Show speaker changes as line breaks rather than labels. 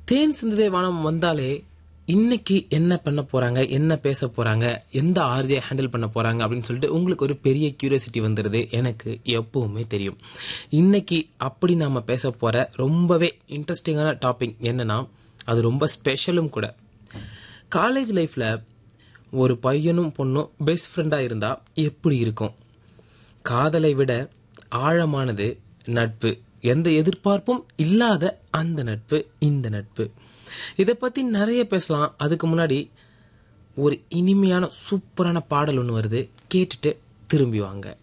தேன் சிந்ததே வானம் வந்தாலே இன்னைக்கு என்ன பண்ண போறாங்க என்ன பேச போறாங்க எந்த ஆர்ஜே ஹேண்டில் பண்ண போறாங்க அப்படின்னு சொல்லிட்டு உங்களுக்கு ஒரு பெரிய கியூரியாசிட்டி வந்துடுது எனக்கு எப்பவுமே தெரியும் இன்னைக்கு அப்படி நாம பேச போற ரொம்பவே இன்ட்ரெஸ்டிங்கான டாபிக் என்னன்னா அது ரொம்ப ஸ்பெஷலும் கூட காலேஜ் லைஃப்ல ஒரு பையனும் பொண்ணும் பெஸ்ட் ஃப்ரெண்டா இருந்தா எப்படி இருக்கும் காதலை விட ஆழமானது நட்பு எந்த எதிர்பார்ப்பும் இல்லாத அந்த நட்பு இந்த நட்பு இதை பத்தி நிறைய பேசலாம் அதுக்கு முன்னாடி ஒரு இனிமையான சூப்பரான பாடல் ஒன்று வருது கேட்டுட்டு திரும்பி வாங்க